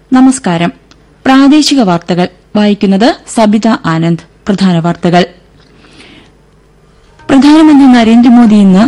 നമസ്കാരം പ്രാദേശിക വാർത്തകൾ വായിക്കുന്നത് സബിത ആനന്ദ് പ്രധാന വാർത്തകൾ പ്രധാനമന്ത്രി നരേന്ദ്രമോദി ഇന്ന്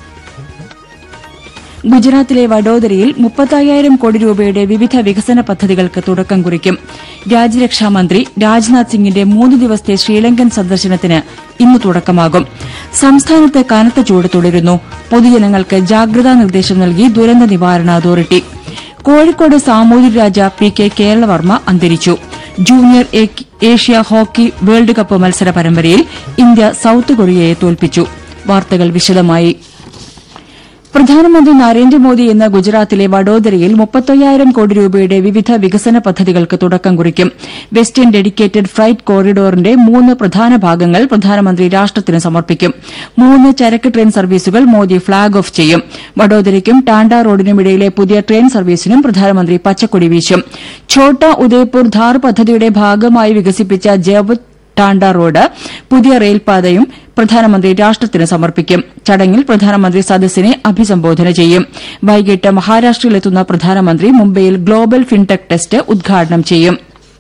ഗുജറാത്തിലെ വഡോദരയിൽ മുപ്പത്തയ്യായിരം കോടി രൂപയുടെ വിവിധ വികസന പദ്ധതികൾക്ക് തുടക്കം കുറിക്കും രാജ്യരക്ഷാമന്ത്രി രാജ്നാഥ് സിംഗിന്റെ മൂന്ന് ദിവസത്തെ ശ്രീലങ്കൻ സന്ദർശനത്തിന് ഇന്ന് തുടക്കമാകും സംസ്ഥാനത്ത് കനത്ത ചൂട് തുടരുന്നു പൊതുജനങ്ങൾക്ക് ജാഗ്രതാ നിർദ്ദേശം നൽകി ദുരന്ത നിവാരണ authority Kozhikode Samoothiri Raja P K Keralavarma അന്തരിച്ചു ജൂനിയർ ഏ- ഏഷ്യ ഹോക്കി വേൾഡ് കപ്പ് മത്സര പരമ്പരയിൽ ഇന്ത്യ സൌത്ത് കൊറിയയെ തോൽപ്പിച്ചു വാർത്തകൾ വിശദമായി പ്രധാനമന്ത്രി നരേന്ദ്രമോദി ഇന്ന് ഗുജറാത്തിലെ വഡോദരയിൽ മുപ്പത്തയ്യായിരം കോടി രൂപയുടെ വിവിധ വികസന പദ്ധതികൾക്ക് തുടക്കം കുറിക്കും വെസ്റ്റേൺ ഡെഡിക്കേറ്റഡ് ഫ്രൈറ്റ് കോറിഡോറിന്റെ മൂന്ന് പ്രധാന ഭാഗങ്ങൾ പ്രധാനമന്ത്രി രാഷ്ട്രത്തിന് സമർപ്പിക്കും മൂന്ന് ചരക്ക് ട്രെയിൻ സർവീസുകൾ മോദി ഫ്ളാഗ് ഓഫ് ചെയ്യും വഡോദരയ്ക്കും ടാൻഡ റോഡിനുമിടയിലെ പുതിയ ട്രെയിൻ സർവീസിനും പ്രധാനമന്ത്രി പച്ചക്കൊടി വീശും ഛോട്ടാ ഉദയ്പൂർ ധാർ പദ്ധതിയുടെ ഭാഗമായി വികസിപ്പിച്ച ജവത് ടാണ്ട റോഡ് പുതിയ റെയിൽപാതയും പ്രധാനമന്ത്രി രാഷ്ട്രത്തിന് സമർപ്പിക്കും ചടങ്ങിൽ പ്രധാനമന്ത്രി സദസ്സിനെ അഭിസംബോധന ചെയ്യും വൈകിട്ട് മഹാരാഷ്ട്രയിലെത്തുന്ന പ്രധാനമന്ത്രി മുംബൈയിൽ ഗ്ലോബൽ ഫിൻടെക് ടെസ്റ്റ് ഉദ്ഘാടനം ചെയ്യും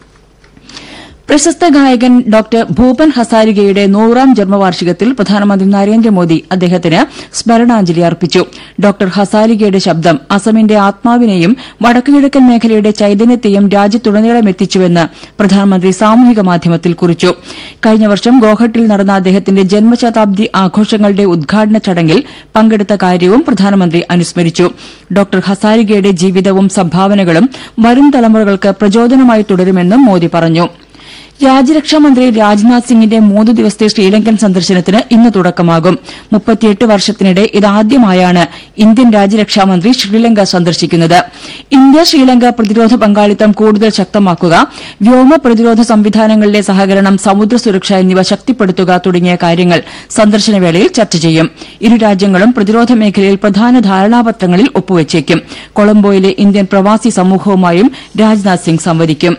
പ്രശസ്ത ഗായകൻ ഡോക്ടർ ഭൂപൻ ഹസാരികയുടെ നൂറാം ജന്മവാർഷികത്തിൽ പ്രധാനമന്ത്രി നരേന്ദ്രമോദി അദ്ദേഹത്തിന് സ്മരണാഞ്ജലി അർപ്പിച്ചു ഡോക്ടർ ഹസാരികയുടെ ശബ്ദം അസമിന്റെ ആത്മാവിനെയും വടക്കുകിഴക്കൻ മേഖലയുടെ ചൈതന്യത്തെയും രാജ്യത്തുടനീളം എത്തിച്ചുവെന്ന് പ്രധാനമന്ത്രി സാമൂഹിക മാധ്യമത്തിൽ കുറിച്ചു കഴിഞ്ഞ വർഷം ഗോഹട്ടിൽ നടന്ന അദ്ദേഹത്തിന്റെ ജന്മശതാബ്ദി ആഘോഷങ്ങളുടെ ഉദ്ഘാടന ചടങ്ങിൽ പങ്കെടുത്ത കാര്യവും പ്രധാനമന്ത്രി അനുസ്മരിച്ചു ഡോക്ടർ ഹസാരികയുടെ ജീവിതവും സംഭാവനകളും വരും തലമുറകൾക്ക് പ്രചോദനമായി തുടരുമെന്നും മോദി പറഞ്ഞു രാജ്യരക്ഷാമന്ത്രി രാജ്നാഥ് സിംഗിന്റെ മൂന്ന് ദിവസത്തെ ശ്രീലങ്കൻ സന്ദർശനത്തിന് ഇന്ന് തുടക്കമാകും മുപ്പത്തിയെട്ട് വർഷത്തിനിടെ ഇതാദ്യമായാണ് ഇന്ത്യൻ രാജ്യരക്ഷാമന്ത്രി ശ്രീലങ്ക സന്ദർശിക്കുന്നത് ഇന്ത്യ ശ്രീലങ്ക പ്രതിരോധ പങ്കാളിത്തം കൂടുതൽ ശക്തമാക്കുക വ്യോമ പ്രതിരോധ സംവിധാനങ്ങളിലെ സഹകരണം സമുദ്ര സുരക്ഷ എന്നിവ ശക്തിപ്പെടുത്തുക തുടങ്ങിയ കാര്യങ്ങൾ സന്ദർശനവേളയിൽ ചർച്ച ചെയ്യും ഇരു രാജ്യങ്ങളും പ്രതിരോധ മേഖലയിൽ പ്രധാന ധാരണാപത്രങ്ങളിൽ ഒപ്പുവച്ചേക്കും കൊളംബോയിലെ ഇന്ത്യൻ പ്രവാസി സമൂഹവുമായും രാജ്നാഥ് സിംഗ് സംവദിക്കും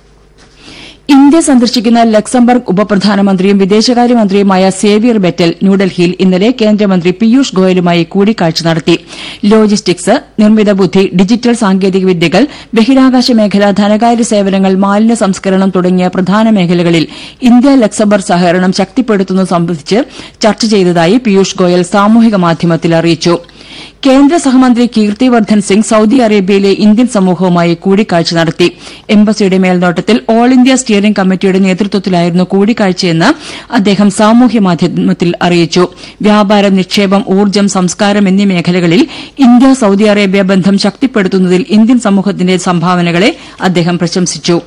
ഇന്ത്യ സന്ദർശിക്കുന്ന ലക്സംബർഗ് ഉപപ്രധാനമന്ത്രിയും വിദേശകാര്യമന്ത്രിയുമായ സേവിയർ ബെറ്റൽ ന്യൂഡൽഹിയിൽ ഇന്നലെ കേന്ദ്രമന്ത്രി പീയൂഷ് ഗോയലുമായി കൂടിക്കാഴ്ച നടത്തി ലോജിസ്റ്റിക്സ് നിർമ്മിത ബുദ്ധി ഡിജിറ്റൽ സാങ്കേതിക വിദ്യകൾ ബഹിരാകാശ മേഖല ധനകാര്യ സേവനങ്ങൾ മാലിന്യ സംസ്കരണം തുടങ്ങിയ പ്രധാന മേഖലകളിൽ ഇന്ത്യ ലക്സംബർഗ് സഹകരണം ശക്തിപ്പെടുത്തുന്നത് സംബന്ധിച്ച് ചർച്ച ചെയ്തതായി പീയൂഷ് ഗോയൽ സാമൂഹിക മാധ്യമത്തിൽ അറിയിച്ചു കേന്ദ്ര സഹമന്ത്രി കീർത്തിവർദ്ധൻ സിംഗ് സൌദി അറേബ്യയിലെ ഇന്ത്യൻ സമൂഹവുമായി കൂടിക്കാഴ്ച നടത്തി എംബസിയുടെ മേൽനോട്ടത്തിൽ ഓൾ ഇന്ത്യ സ്റ്റിയറിംഗ് കമ്മിറ്റിയുടെ നേതൃത്വത്തിലായിരുന്നു കൂടിക്കാഴ്ചയെന്ന് അദ്ദേഹം സാമൂഹ്യ മാധ്യമത്തിൽ അറിയിച്ചു വ്യാപാരം നിക്ഷേപം ഊർജ്ജം സംസ്കാരം എന്നീ മേഖലകളിൽ ഇന്ത്യ സൌദി അറേബ്യ ബന്ധം ശക്തിപ്പെടുത്തുന്നതിൽ ഇന്ത്യൻ സമൂഹത്തിന്റെ സംഭാവനകളെ അദ്ദേഹം പ്രശംസിച്ചു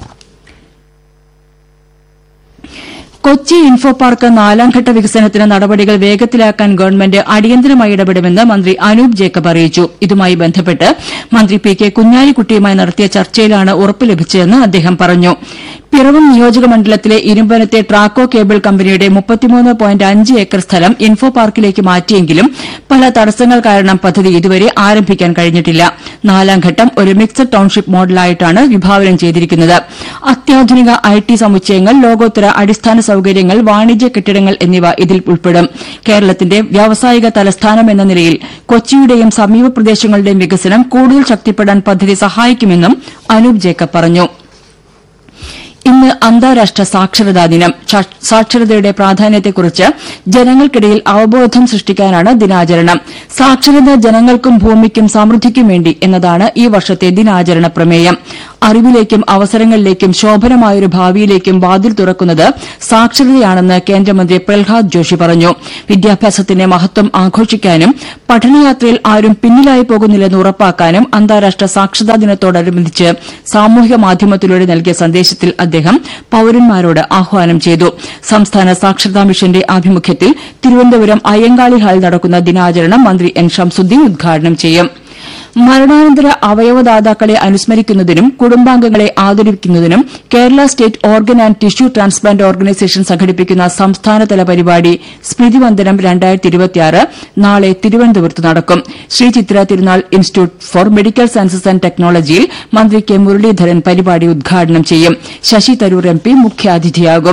കൊച്ചി ഇൻഫോ പാർക്ക് നാലാംഘട്ട വികസനത്തിന് നടപടികൾ വേഗത്തിലാക്കാൻ ഗവൺമെന്റ് അടിയന്തരമായി ഇടപെടുമെന്ന് മന്ത്രി അനൂപ് ജേക്കബ് അറിയിച്ചു ഇതുമായി ബന്ധപ്പെട്ട് മന്ത്രി പി കെ കുഞ്ഞാലിക്കുട്ടിയുമായി നടത്തിയ ചർച്ചയിലാണ് ഉറപ്പ് ലഭിച്ചതെന്ന് അദ്ദേഹം പറഞ്ഞു പിറവം നിയോജക മണ്ഡലത്തിലെ ഇരുമ്പനത്തെ ട്രാക്കോ കേബിൾ കമ്പനിയുടെ മുപ്പത്തിമൂന്ന് പോയിന്റ് അഞ്ച് ഏക്കർ സ്ഥലം ഇൻഫോ പാർക്കിലേക്ക് മാറ്റിയെങ്കിലും പല തടസ്സങ്ങൾ കാരണം പദ്ധതി ഇതുവരെ ആരംഭിക്കാൻ കഴിഞ്ഞിട്ടില്ല നാലാം ഘട്ടം ഒരു മിക്സഡ് ടൌൺഷിപ്പ് മോഡലായിട്ടാണ് വിഭാവനം ചെയ്തിരിക്കുന്നത് അത്യാധുനിക ഐ ടി സമുച്ചയങ്ങൾ ലോകോത്തര അടിസ്ഥാന സൌകര്യങ്ങൾ വാണിജ്യ കെട്ടിടങ്ങൾ എന്നിവ ഇതിൽ ഉൾപ്പെടും കേരളത്തിന്റെ വ്യാവസായിക തലസ്ഥാനം എന്ന നിലയിൽ കൊച്ചിയുടെയും സമീപ പ്രദേശങ്ങളുടെയും വികസനം കൂടുതൽ ശക്തിപ്പെടാൻ പദ്ധതി സഹായിക്കുമെന്നും അനൂപ് ജേക്കബ് പറഞ്ഞു ഇന്ന് അന്താരാഷ്ട്ര സാക്ഷരതാ ദിനം സാ- സാക്ഷരതയുടെ പ്രാധാന്യത്തെക്കുറിച്ച് ജനങ്ങൾക്കിടയിൽ അവബോധം സൃഷ്ടിക്കാനാണ് ദിനാചരണം സാക്ഷരത ജനങ്ങൾക്കും ഭൂമിക്കും സമൃദ്ധിക്കും വേണ്ടി എന്നതാണ് ഈ വർഷത്തെ ദിനാചരണ പ്രമേയം അറിവിലേക്കും അവസരങ്ങളിലേക്കും ശോഭനമായൊരു ഭാവിയിലേക്കും വാതിൽ തുറക്കുന്നത് സാക്ഷരതയാണെന്ന് കേന്ദ്രമന്ത്രി പ്രഹ്ലാദ് ജോഷി പറഞ്ഞു വിദ്യാഭ്യാസത്തിന്റെ മഹത്വം ആഘോഷിക്കാനും പഠനയാത്രയിൽ ആരും പിന്നിലായി പോകുന്നില്ലെന്ന് ഉറപ്പാക്കാനും അന്താരാഷ്ട്ര സാക്ഷരതാ ദിനത്തോടനുബന്ധിച്ച് സാമൂഹിക മാധ്യമത്തിലൂടെ നൽകിയ സന്ദേശത്തിൽ അദ്ദേഹം പൌരന്മാരോട് ആഹ്വാനം ചെയ്തു സംസ്ഥാന സാക്ഷരതാ മിഷന്റെ ആഭിമുഖ്യത്തിൽ തിരുവനന്തപുരം അയ്യങ്കാളി ഹാളിൽ നടക്കുന്ന ദിനാചരണം മന്ത്രി എൻ ഷംസുദ്ദീൻ ഉദ്ഘാടനം ചെയ്യും മരണാനന്തര അവയവദാതാക്കളെ അനുസ്മരിക്കുന്നതിനും കുടുംബാംഗങ്ങളെ ആദരിക്കുന്നതിനും Kerala state organ and tissue transplant organisation സംഘടിപ്പിക്കുന്ന സംസ്ഥാനതല പരിപാടി സ്മൃതിവന്ദനം നാളെ തിരുവനന്തപുരത്ത് നടക്കും Sree Chitra Thirunal institute for medical sciences and ടെക്നോളജിയിൽ മന്ത്രി കെ മുരളീധരൻ പരിപാടി ഉദ്ഘാടനം ചെയ്യും ശശി തരൂർ എം പി മുഖ്യാതിഥിയാകും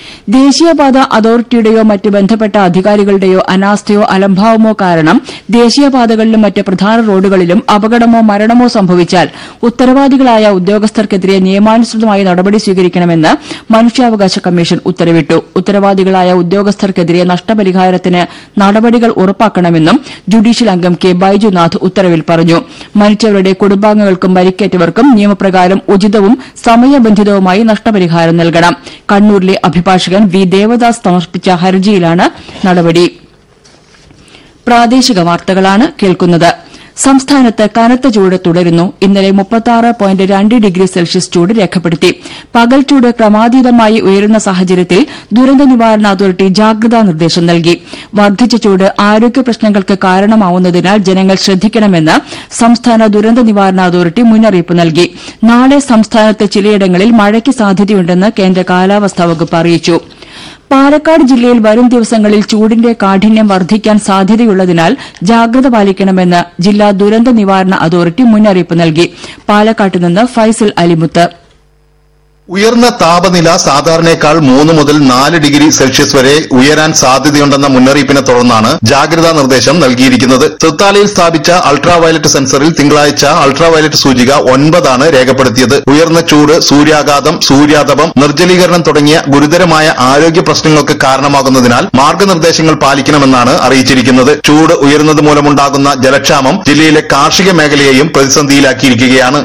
ദേശീയപാത അതോറിറ്റിയുടെയോ മറ്റ് ബന്ധപ്പെട്ട അധികാരികളുടെയോ അനാസ്ഥയോ അലംഭാവമോ കാരണം ദേശീയപാതകളിലും മറ്റ് പ്രധാന റോഡുകളിലും അപകടമോ മരണമോ സംഭവിച്ചാൽ ഉത്തരവാദികളായ ഉദ്യോഗസ്ഥർക്കെതിരെ നിയമാനുസൃതമായ നടപടി സ്വീകരിക്കണമെന്ന് മനുഷ്യാവകാശ കമ്മീഷൻ ഉത്തരവിട്ടു ഉത്തരവാദികളായ ഉദ്യോഗസ്ഥർക്കെതിരെ നഷ്ടപരിഹാരത്തിന് നടപടികൾ ഉറപ്പാക്കണമെന്നും ജുഡീഷ്യൽ അംഗം കെ ബൈജുനാഥ് ഉത്തരവിൽ പറഞ്ഞു മരിച്ചവരുടെ കുടുംബാംഗങ്ങൾക്കും പരിക്കേറ്റവർക്കും നിയമപ്രകാരം ഉചിതവും സമയബന്ധിതവുമായി നഷ്ടപരിഹാരം നൽകണം കണ്ണൂരിലെ അഭിഭാഷകൻ വി ദേവദാസ് സമർപ്പിച്ച ഹർജിയിലാണ് നടപടി പ്രാദേശിക വാർത്തകളാണ് കേൾക്കുന്നത് സംസ്ഥാനത്ത് കനത്ത ചൂട് തുടരുന്നു ഇന്നലെ മുപ്പത്തിയാറ് പോയിന്റ് രണ്ട് ഡിഗ്രി സെൽഷ്യസ് ചൂട് രേഖപ്പെടുത്തി പകൽ ചൂട് ക്രമാതീതമായി ഉയരുന്ന സാഹചര്യത്തിൽ ദുരന്ത നിവാരണ അതോറിറ്റി ജാഗ്രതാ നിർദ്ദേശം നൽകി വർദ്ധിച്ച ചൂട് ആരോഗ്യ പ്രശ്നങ്ങൾക്ക് കാരണമാവുന്നതിനാൽ ജനങ്ങൾ ശ്രദ്ധിക്കണമെന്ന് സംസ്ഥാന ദുരന്ത നിവാരണ അതോറിറ്റി മുന്നറിയിപ്പ് നൽകി നാളെ സംസ്ഥാനത്ത് ചിലയിടങ്ങളിൽ മഴയ്ക്ക് സാധ്യതയുണ്ടെന്ന് കേന്ദ്ര കാലാവസ്ഥാ വകുപ്പ് അറിയിച്ചു പാലക്കാട് ജില്ലയിൽ വരും ദിവസങ്ങളിൽ ചൂടിന്റെ കാഠിന്യം വർദ്ധിക്കാൻ സാധ്യതയുള്ളതിനാൽ ജാഗ്രത പാലിക്കണമെന്ന് ജില്ലാ ദുരന്ത നിവാരണ അതോറിറ്റി മുന്നറിയിപ്പ് നൽകി പാലക്കാട്ട് നിന്ന് ഫൈസൽ അലിമുത്ത് ഉയർന്ന താപനില സാധാരണയേക്കാൾ മൂന്ന് മുതൽ നാല് ഡിഗ്രി സെൽഷ്യസ് വരെ ഉയരാൻ സാധ്യതയുണ്ടെന്ന മുന്നറിയിപ്പിനെ തുടർന്നാണ് ജാഗ്രതാ നിർദ്ദേശം നൽകിയിരിക്കുന്നത് തൃത്താലയിൽ സ്ഥാപിച്ച അൾട്രാവയലറ്റ് സെൻസറിൽ തിങ്കളാഴ്ച അൾട്രാവയലറ്റ് സൂചിക ഒൻപതാണ് രേഖപ്പെടുത്തിയത് ഉയർന്ന ചൂട് സൂര്യാഘാതം സൂര്യാതപം നിർജ്ജലീകരണം തുടങ്ങിയ ഗുരുതരമായ ആരോഗ്യ പ്രശ്നങ്ങൾക്ക് കാരണമാകുന്നതിനാൽ മാർഗനിർദ്ദേശങ്ങൾ പാലിക്കണമെന്നാണ് അറിയിച്ചിരിക്കുന്നത് ചൂട് ഉയരുന്നത് മൂലമുണ്ടാകുന്ന ജലക്ഷാമം ജില്ലയിലെ കാർഷിക മേഖലയെയും പ്രതിസന്ധിയിലാക്കിയിരിക്കുകയാണ്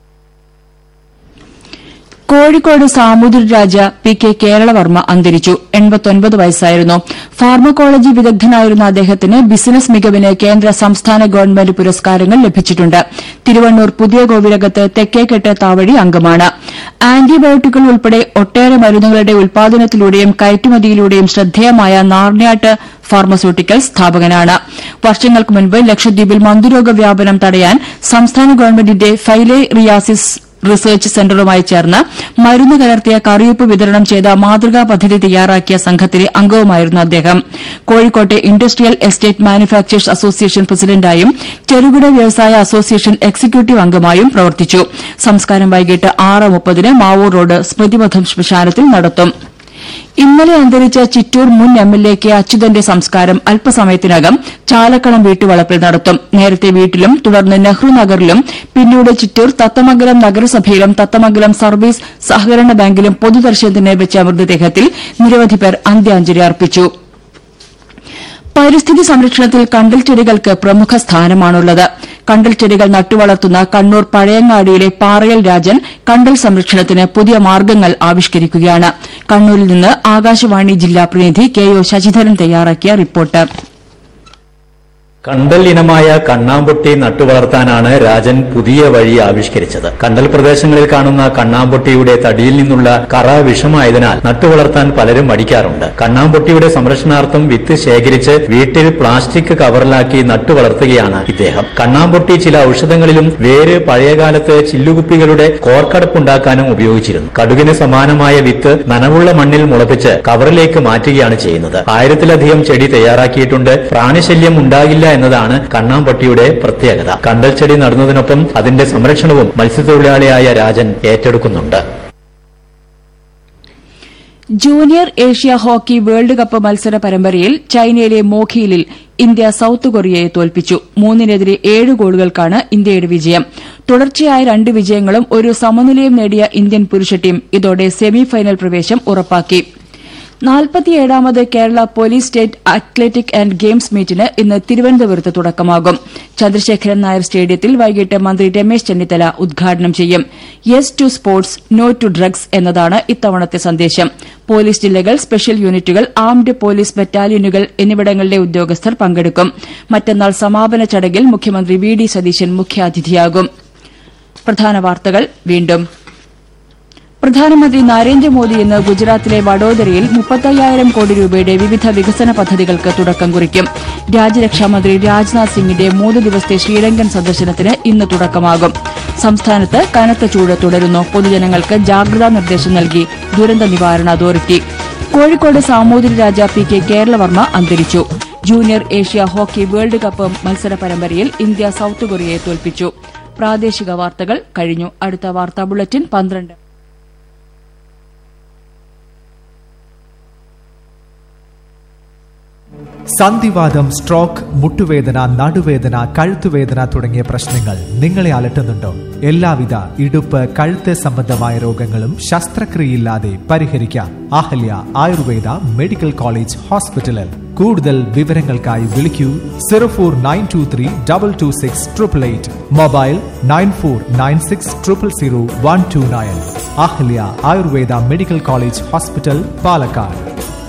കോഴിക്കോട് സാമൂതിരി രാജ പി കെ കേരളവർമ്മ അന്തരിച്ചു എൺപത്തൊൻപത് വയസ്സായിരുന്നു ഫാർമക്കോളജി വിദഗ്ധനായിരുന്ന അദ്ദേഹത്തിന് ബിസിനസ് മികവിന് കേന്ദ്ര സംസ്ഥാന ഗവൺമെന്റ് പുരസ്കാരങ്ങൾ ലഭിച്ചിട്ടുണ്ട് തിരുവണ്ണൂർ പുതിയ കോവിലകത്ത് തെക്കേക്കെട്ട് താവഴി അംഗമാണ് ആന്റിബയോട്ടിക്കുകൾ ഉൾപ്പെടെ ഒട്ടേറെ മരുന്നുകളുടെ ഉൽപാദനത്തിലൂടെയും കയറ്റുമതിയിലൂടെയും ശ്രദ്ധേയമായ നാർണ്യാട്ട് ഫാർമസ്യൂട്ടിക്കൽസ് സ്ഥാപകനാണ് വർഷങ്ങൾക്ക് മുൻപ് ലക്ഷദ്വീപിൽ മന്തുരോഗ വ്യാപനം തടയാൻ സംസ്ഥാന ഗവൺമെന്റിന്റെ ഫൈലേ റിയാസിസ് റിസർച്ച് സെന്ററുമായി ചേർന്ന് മരുന്ന് കലർത്തിയ കറിയുപ്പ് വിതരണം ചെയ്ത മാതൃകാ പദ്ധതി തയ്യാറാക്കിയ സംഘത്തിലെ അംഗവുമായിരുന്നു അദ്ദേഹം കോഴിക്കോട്ടെ ഇൻഡസ്ട്രിയൽ എസ്റ്റേറ്റ് മാനുഫാക്ചേഴ്സ് അസോസിയേഷൻ പ്രസിഡന്റായും ചെറുകിട വ്യവസായ അസോസിയേഷൻ എക്സിക്യൂട്ടീവ് അംഗമായും പ്രവർത്തിച്ചു സംസ്കാരം വൈകിട്ട് ആറ് മുപ്പതിന് മാവൂർ റോഡ് സ്മൃതിപഥം ശ്മശാനത്തിൽ നടത്തും ഇന്നലെ അന്തരിച്ച ചിറ്റൂർ മുൻ എം എൽ എ കെ അച്യുതന്റെ സംസ്കാരം അല്പസമയത്തിനകം ചാലക്കളം വീട്ടുവളപ്പിൽ നടത്തും നേരത്തെ വീട്ടിലും തുടർന്ന് നെഹ്റു നഗറിലും പിന്നീട് ചിറ്റൂർ തത്തമംഗലം നഗരസഭയിലും തത്തമംഗലം സർവീസ് സഹകരണ ബാങ്കിലും പൊതുദർശനത്തിന് വെച്ച മൃതദേഹത്തിൽ നിരവധി പേർ അന്ത്യാഞ്ജലി അർപ്പിച്ചു പരിസ്ഥിതി സംരക്ഷണത്തിൽ കണ്ടൽ ചെടികൾക്ക് പ്രമുഖ സ്ഥാനമാണുള്ളത് കണ്ടൽ ചെടികൾ നട്ടുവളർത്തുന്ന കണ്ണൂർ പഴയങ്ങാടിയിലെ പാറയൽ രാജൻ കണ്ടൽ സംരക്ഷണത്തിന് പുതിയ മാർഗ്ഗങ്ങൾ ആവിഷ്കരിക്കുകയാണ് കണ്ണൂരിൽ നിന്ന് ആകാശവാണി ജില്ലാ പ്രതിനിധി കെ ഒ ശശിധരൻ തയ്യാറാക്കിയ റിപ്പോർട്ട് കണ്ടൽ ഇനമായ കണ്ണാമ്പൊട്ടി നട്ടുവളർത്താനാണ് രാജൻ പുതിയ വഴി ആവിഷ്കരിച്ചത് കണ്ടൽ പ്രദേശങ്ങളിൽ കാണുന്ന കണ്ണാമ്പൊട്ടിയുടെ തടിയിൽ നിന്നുള്ള കറ വിഷമായതിനാൽ നട്ടുവളർത്താൻ പലരും മടിക്കാറുണ്ട് കണ്ണാമ്പൊട്ടിയുടെ സംരക്ഷണാർത്ഥം വിത്ത് ശേഖരിച്ച് വീട്ടിൽ പ്ലാസ്റ്റിക് കവറിലാക്കി നട്ടുവളർത്തുകയാണ് ഇദ്ദേഹം കണ്ണാമ്പൊട്ടി ചില ഔഷധങ്ങളിലും വേര് പഴയകാലത്ത് ചില്ലുകുപ്പികളുടെ കോർക്കടപ്പുണ്ടാക്കാനും ഉപയോഗിച്ചിരുന്നു കടുകിന് സമാനമായ വിത്ത് നനവുള്ള മണ്ണിൽ മുളപ്പിച്ച് കവറിലേക്ക് മാറ്റുകയാണ് ചെയ്യുന്നത് ആയിരത്തിലധികം ചെടി തയ്യാറാക്കിയിട്ടുണ്ട് പ്രാണിശല്യം ഉണ്ടാകില്ല എന്നതാണ് കണ്ണാമ്പട്ടിയുടെ പ്രത്യേകത കണ്ടൽ ചെടി നടുന്നതിനൊപ്പം അതിന്റെ സംരക്ഷണവും മത്സ്യത്തൊഴിലാളിയായ രാജൻ ഏറ്റെടുക്കുന്നുണ്ട് junior Asia hockey world cup മത്സര പരമ്പരയിൽ ചൈനയിലെ മോഖിയിലിൽ ഇന്ത്യ സൌത്ത് കൊറിയയെ തോൽപ്പിച്ചു മൂന്നിനെതിരെ ഏഴ് ഗോളുകൾക്കാണ് ഇന്ത്യയുടെ വിജയം തുടർച്ചയായ രണ്ട് വിജയങ്ങളും ഒരു സമനിലയും നേടിയ ഇന്ത്യൻ പുരുഷ ടീം ഇതോടെ സെമിഫൈനൽ പ്രവേശം ഉറപ്പാക്കി നാൽപ്പത്തിയേഴാമത് Kerala police state athletic and games മീറ്റിന് ഇന്ന് തിരുവനന്തപുരത്ത് തുടക്കമാകും ചന്ദ്രശേഖരൻ നായർ സ്റ്റേഡിയത്തിൽ വൈകിട്ട് മന്ത്രി രമേശ് ചെന്നിത്തല ഉദ്ഘാടനം ചെയ്യും yes to sports no to drugs എന്നതാണ് ഇത്തവണത്തെ സന്ദേശം പോലീസ് ജില്ലകൾ സ്പെഷ്യൽ യൂണിറ്റുകൾ ആംഡ് പോലീസ് ബറ്റാലിയനുകൾ എന്നിവിടങ്ങളിലെ ഉദ്യോഗസ്ഥർ പങ്കെടുക്കും മറ്റന്നാൾ സമാപന ചടങ്ങിൽ മുഖ്യമന്ത്രി വി ഡി സതീശൻ മുഖ്യാതിഥിയാകും പ്രധാന വാർത്തകൾ വീണ്ടും പ്രധാനമന്ത്രി നരേന്ദ്രമോദി ഇന്ന് ഗുജറാത്തിലെ വഡോദരയിൽ മുപ്പത്തയ്യായിരം കോടി രൂപയുടെ വിവിധ വികസന പദ്ധതികൾക്ക് തുടക്കം കുറിക്കും രാജ്യരക്ഷാമന്ത്രി രാജ്നാഥ് സിംഗിന്റെ മൂന്ന് ദിവസത്തെ ശ്രീലങ്കൻ സന്ദർശനത്തിന് ഇന്ന് തുടക്കമാകും സംസ്ഥാനത്ത് കനത്ത ചൂട് തുടരുന്നു പൊതുജനങ്ങൾക്ക് ജാഗ്രതാ നിർദ്ദേശം നൽകി ദുരന്ത നിവാരണ authority Kozhikode Samoothiri Raja P K Keralavarma അന്തരിച്ചു junior Asia hockey world cup മത്സര പരമ്പരയിൽ ഇന്ത്യ സൌത്ത് കൊറിയയെ തോൽപ്പിച്ചു പ്രാദേശിക വാർത്തകൾ കഴിഞ്ഞു അടുത്ത വാർത്താ ബുള്ളറ്റിൻ പന്ത്രണ്ട് സന്ധിവാദം സ്ട്രോക്ക് മുട്ടുവേദന നടുവേദന കഴുത്തുവേദന തുടങ്ങിയ പ്രശ്നങ്ങൾ നിങ്ങളെ അലട്ടുന്നുണ്ടോ എല്ലാവിധ ഇടുപ്പ് കഴുത്ത് സംബന്ധമായ രോഗങ്ങളും ശസ്ത്രക്രിയയില്ലാതെ പരിഹരിക്കാം അഹല്യ ആയുർവേദ മെഡിക്കൽ കോളേജ് ഹോസ്പിറ്റലിൽ കൂടുതൽ വിവരങ്ങൾക്കായി വിളിക്കൂ zero four nine two three double two six triple eight mobile nine four nine six triple zero one two nine Ahalya Ayurveda medical college hospital Palakkad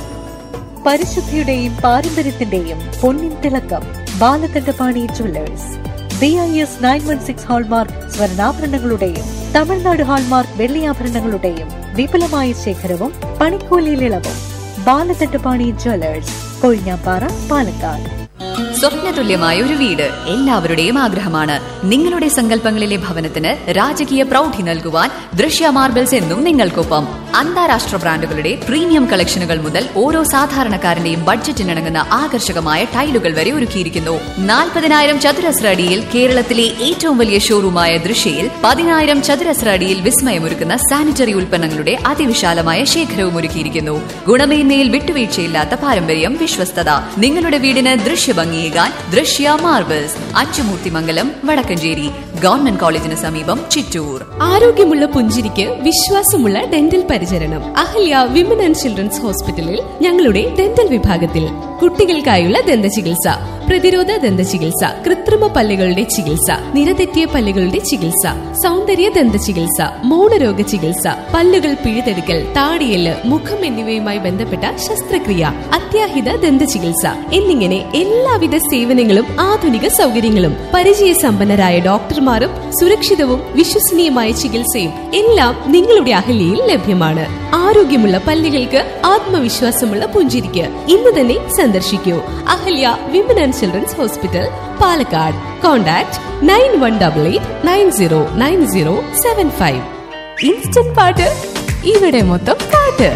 പരിശുദ്ധിയുടെയും പാരമ്പര്യത്തിന്റെയും പൊന്നിൻ തിളക്കം Balakandapani jewellers B I S nine one six hallmark സ്വർണ്ണാഭരണങ്ങളുടെയും Tamilnadu hallmark വെള്ളിയാഭരണങ്ങളുടെയും വിപുലമായ ശേഖരവും പണിക്കൂലിയിൽ ഇളവും ബാലകണ്ഠപാണി ജ്വല്ലേഴ്സ് കൊഴിഞ്ഞാപ്പാറ പാലക്കാട് സ്വപ്നതുല്യമായ ഒരു വീട് എല്ലാവരുടെയും ആഗ്രഹമാണ് നിങ്ങളുടെ സങ്കല്പങ്ങളിലെ ഭവനത്തിന് രാജകീയ പ്രൗഢി നൽകുവാൻ ദൃശ്യ മാർബിൾസ് എന്നും നിങ്ങൾക്കൊപ്പം അന്താരാഷ്ട്ര ബ്രാൻഡുകളുടെ പ്രീമിയം കളക്ഷനുകൾ മുതൽ ഓരോ സാധാരണക്കാരന്റെയും ബഡ്ജറ്റിനിണങ്ങുന്ന ആകർഷകമായ ടൈലുകൾ വരെ ഒരുക്കിയിരിക്കുന്നു നാൽപ്പതിനായിരം ചതുരശ്ര അടിയിൽ കേരളത്തിലെ ഏറ്റവും വലിയ ഷോറൂമായ ദൃശ്യയിൽ പതിനായിരം ചതുരശ്ര അടിയിൽ വിസ്മയമൊരുക്കുന്ന സാനിറ്ററി ഉൽപ്പന്നങ്ങളുടെ അതിവിശാലമായ ശേഖരവും ഒരുക്കിയിരിക്കുന്നു ഗുണമേന്മയിൽ വിട്ടുവീഴ്ചയില്ലാത്ത പാരമ്പര്യം വിശ്വസ്തത നിങ്ങളുടെ വീടിന് ദൃശ്യഭംഗിയേകാൻ ദൃശ്യ മാർബിൾസ് അച്ചുമൂർത്തിമംഗലം വടക്കഞ്ചേരി ഗവൺമെന്റ് കോളേജിന് സമീപം ചിറ്റൂർ ആരോഗ്യമുള്ള പുഞ്ചിരിക്ക് വിശ്വാസമുള്ള ഡെന്റൽ പരിചരണം അഹല്യ വിമൻ ആൻഡ് ചിൽഡ്രൻസ് ഹോസ്പിറ്റലിൽ ഞങ്ങളുടെ ഡെന്റൽ വിഭാഗത്തിൽ കുട്ടികൾക്കായുള്ള ദന്ത ചികിത്സ പ്രതിരോധ ദന്ത ചികിത്സ കൃത്രിമ പല്ലുകളുടെ ചികിത്സ നിരതെറ്റിയ പല്ലുകളുടെ ചികിത്സ സൗന്ദര്യ ദന്ത ചികിത്സ മൗനരോഗ ചികിത്സ പല്ലുകൾ പിഴുതെടുക്കൽ താടിയല് മുഖം എന്നിവയുമായി ബന്ധപ്പെട്ട ശസ്ത്രക്രിയ അത്യാഹിത ദന്ത ചികിത്സ എന്നിങ്ങനെ എല്ലാവിധ സേവനങ്ങളും ആധുനിക സൗകര്യങ്ങളും പരിചയസമ്പന്നരായ ഡോക്ടർമാരും സുരക്ഷിതവും വിശ്വസനീയമായ ചികിത്സയും എല്ലാം നിങ്ങളുടെ അഹല്യയിൽ ലഭ്യമാണ് ആരോഗ്യമുള്ള പല്ലുകൾക്ക് ആത്മവിശ്വാസമുള്ള പുഞ്ചിരിക്ക് ഇന്ന് തന്നെ സന്ദർശിക്കൂ Ahalya women and children's hospital Palakkad contact nine one double eight nine zero nine zero seven five instant പാട്ട് ഇവിടെ മൊത്തം പാട്ട്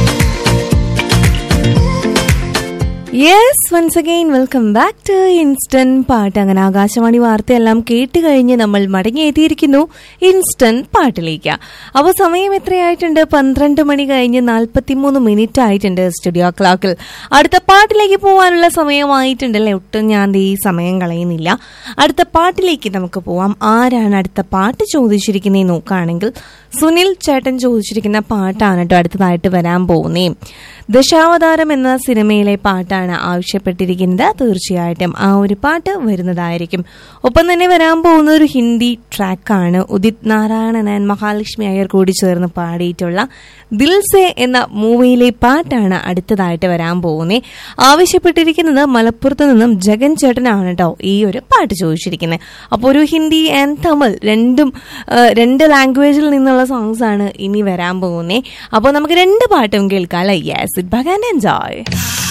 yes once again welcome back to instant പാട്ട് അങ്ങനെ ആകാശവാണി വാർത്തയെല്ലാം കേട്ട് കഴിഞ്ഞ് നമ്മൾ മടങ്ങിയെത്തിയിരിക്കുന്നു ഇൻസ്റ്റന്റ് പാട്ടിലേക്ക് അപ്പോൾ സമയം എത്രയായിട്ടുണ്ട് പന്ത്രണ്ട് മണി കഴിഞ്ഞ് നാൽപ്പത്തിമൂന്ന് മിനിറ്റ് ആയിട്ടുണ്ട് സ്റ്റുഡിയോ ക്ലോക്കിൽ അടുത്ത പാട്ടിലേക്ക് പോകാനുള്ള സമയമായിട്ടുണ്ടല്ലേ ഒട്ടും ഞാൻ ഈ സമയം കളയുന്നില്ല അടുത്ത പാട്ടിലേക്ക് നമുക്ക് പോവാം ആരാണ് അടുത്ത പാട്ട് ചോദിച്ചിരിക്കുന്നത് നോക്കുകയാണെങ്കിൽ സുനിൽ ചേട്ടൻ ചോദിച്ചിരിക്കുന്ന പാട്ടാണ് കേട്ടോ അടുത്തതായിട്ട് വരാൻ പോകുന്നേ ദശാവതാരം എന്ന സിനിമയിലെ പാട്ടാണ് ആവശ്യപ്പെട്ടിരിക്കുന്നത് തീർച്ചയായിട്ടും ആ ഒരു പാട്ട് വരുന്നതായിരിക്കും ഒപ്പം തന്നെ വരാൻ പോകുന്ന ഒരു ഹിന്ദി ട്രാക്കാണ് ഉദിത് നാരായണൻ ആൻഡ് മഹാലക്ഷ്മി അയ്യർ കൂടി ചേർന്ന് പാടിയിട്ടുള്ള ദിൽസെ എന്ന മൂവിയിലെ പാട്ടാണ് അടുത്തതായിട്ട് വരാൻ പോകുന്നത് ആവശ്യപ്പെട്ടിരിക്കുന്നത് മലപ്പുറത്ത് നിന്നും ജഗൻ ചേട്ടനാണ് കേട്ടോ ഈ ഒരു പാട്ട് ചോദിച്ചിരിക്കുന്നത് അപ്പോൾ ഒരു ഹിന്ദി ആൻഡ് തമിഴ് രണ്ടും ആ, രണ്ട് ലാംഗ്വേജിൽ നിന്നുള്ള സോങ്സ് ആണ് ഇനി വരാൻ പോകുന്നത് അപ്പോൾ നമുക്ക് രണ്ട് പാട്ടും കേൾക്കാം അല്ലേ yes it bug and enjoy